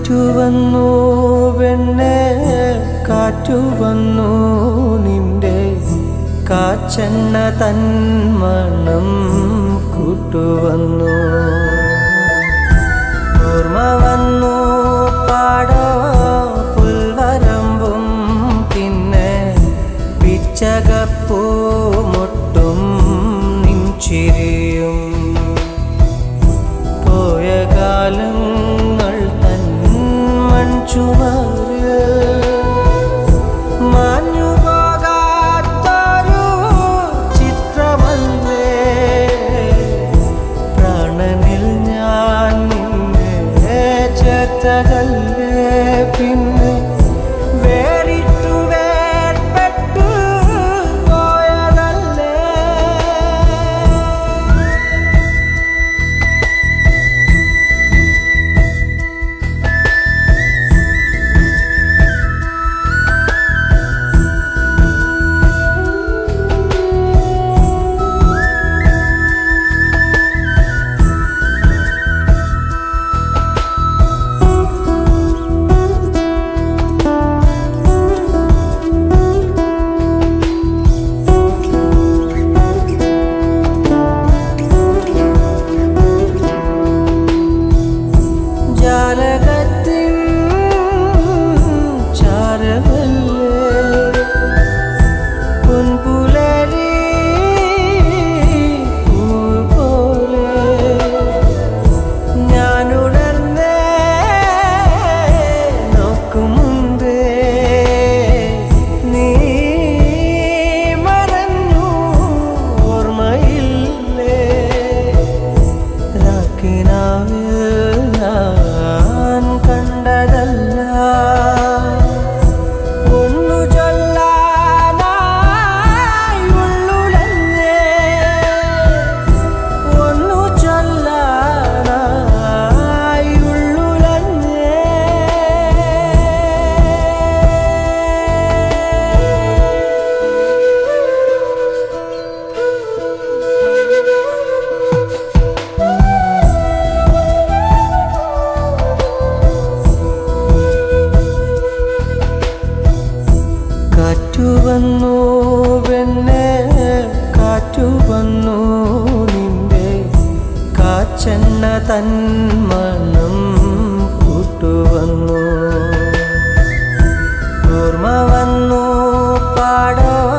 കാറ്റു വന്നു വെണ്ണെ കാറ്റു വന്നു നിന്റെ കാച്ചെണ്ണ തന്മണം കൂട്ടുവന്നു ഓർമ്മ വന്നു പാടോ പുൽവരമ്പും പിന്നെ പിച്ചകപ്പൂ മുട്ടും നിൻചിരിയും പോയ കാലങ്ങൾ തൻ മൺചുമര് മാഞ്ഞു പോകാത്തൊരു ചിത്രമല്ലേ പ്രാണനിൽ ഞാൻ നിന്നെ ചേർത്തതല്ലേ പിന്നെ വേറിട്ടു വേർപെട്ടു പോയതല്ലേ ജാലകത്തിൻ ചാരമല്ലേ പൊൻപുലരി പൂവ് പോലെ ഞാനുണർന്നേ നോക്കുമുമ്പേ നീ മറഞ്ഞു ഓർമ്മയില്ലേ രാക്കിനാവിൽ ഞാൻ കണ്ടതല്ല ഒന്നു ചൊല്ലാനായി ഉള്ളുലഞ്ഞേ ഒന്നു ചൊല്ലാനായി ഉള്ളുലഞ്ഞേ കാറ്റു വന്നു വെണ്ണെ കാറ്റു വന്നു നിന്റെ കാച്ചെണ്ണ തന്മണം കൂട്ടുവന്നു ഓർമ്മ വന്നു പാടോ